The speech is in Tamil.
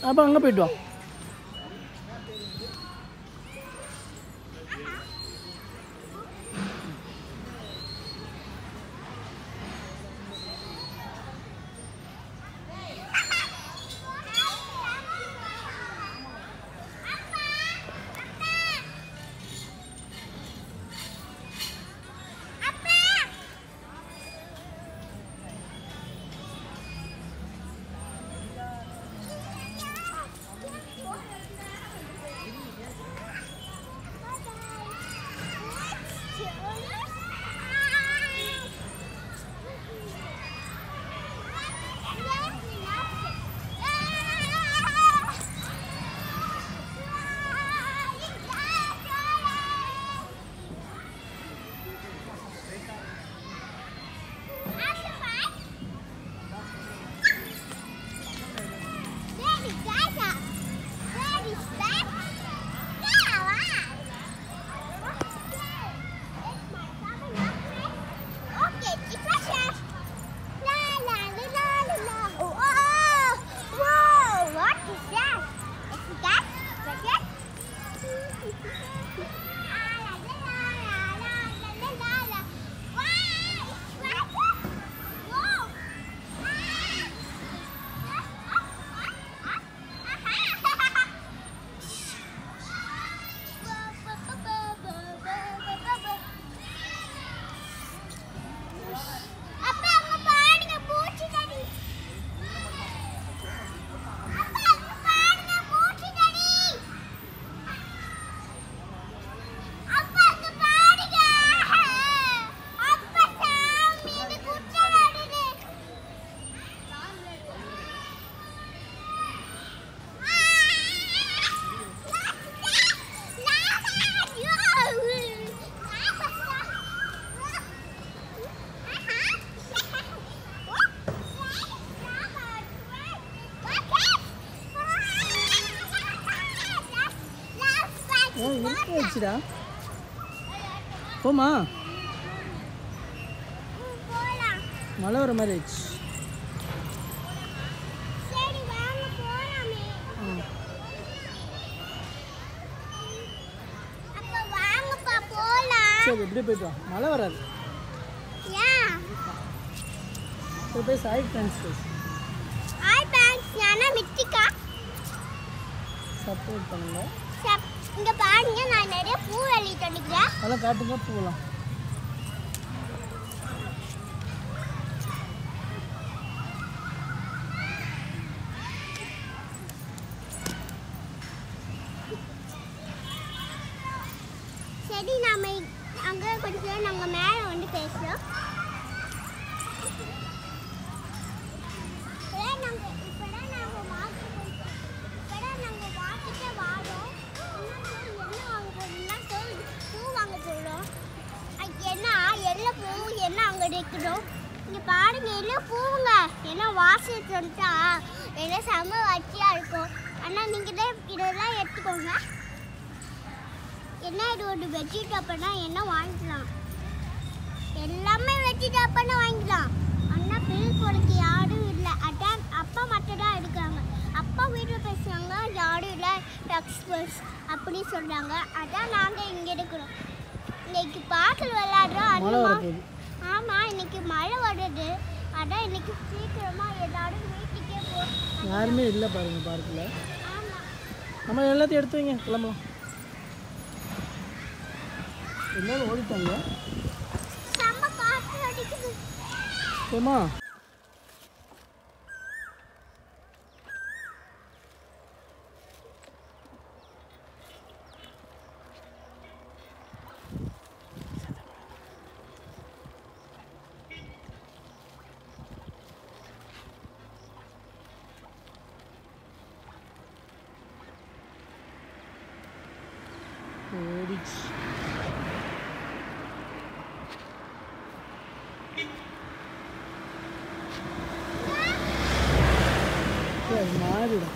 அப்போ அங்கே போயிட்டு வா அப்பா அங்க பாருங்க பூச்சிக்கடி அப்பா அங்க பாருங்க பூச்சிக்கடி அப்பா அங்க பாருங்க அப்பா சாமி இது குட்ட வருது ஓ இருக்க வச்சுடா போமா போலாம் மழை வர மாதிரி ஆயிடுச்சு சரி வாங்க போலாமே ம். அப்ப வாங்கப்பா போலாம் சரி இப்படியே போயிட்டு வா மழை வராது ஏன் போய் போய் சாய் ஃப்ரெண்ட்ஸ் பேசு ஹாய் பேங்க்ஸ் நானா மித்திகா சப்போர்ட் பண்ணுங்க சப் இங்க பாருங்க நான் நிறைய பூ வெளியிட்டு வந்துக்கிறேன் அதெல்லாம் காட்டுங்க போகலாம் சரி நாம இ- அங்க கொஞ்சம் நாங்க மேல வந்து பேசுறோம் இப்பதான் நாங்க இப்பதான் நாங்க வாக்கு இப்பதான் நாங்க வாக்கிட்ட வாரோம் இன்னும் என்ன வாங்க போறோம்னா சொல் பூ வாங்க போறோம் அது என்ன எல்லா பூ என்ன அங்க இருக்கணும் இங்க பாருங்க எல்லாம் பூவுங்க என்ன வாசல் வந்துட்டா எல்லாம் செம வச்சியா இருக்கும் ஆனா நீங்க தான் இதெல்லாம் எடுத்துக்கோங்க என்ன இது ஒரு வெஜிடபிள்னா என்ன வாங்கிக்கலாம் எல்லாமே வெஜிடபிள்னா வாங்கிக்கலாம் ஆனால் பில் போடுறதுக்கு யாரும் இல்லை அதான் அப்பா மட்டும் தான் எடுக்கிறாங்க அப்பா வீட்டில் பேசுகிறாங்க யாரும் இல்லை எக்ஸ்பர்ட்ஸ் அப்படி சொல்கிறாங்க அதான் நாங்கள் இங்கே இருக்கிறோம் இன்னைக்கு பாட்டில் விளையாடுறோம் மழை அந்த வரப்போகுது ஆமாம் இன்னைக்கு மழை வருது அதான் இன்னைக்கு சீக்கிரமாக எல்லாரும் வீட்டுக்கே போ யாருமே இல்லை பாருங்க பார்க்கில் ஆமாம் நம்ம எல்லாத்தையும் எடுத்து வைங்க கிளம்பலாம் எல்லாரும் ஓடிட்டாங்க செம்ம காற்று அடிக்குது போமா ஓடிச்சு ஏய், மாறிடும்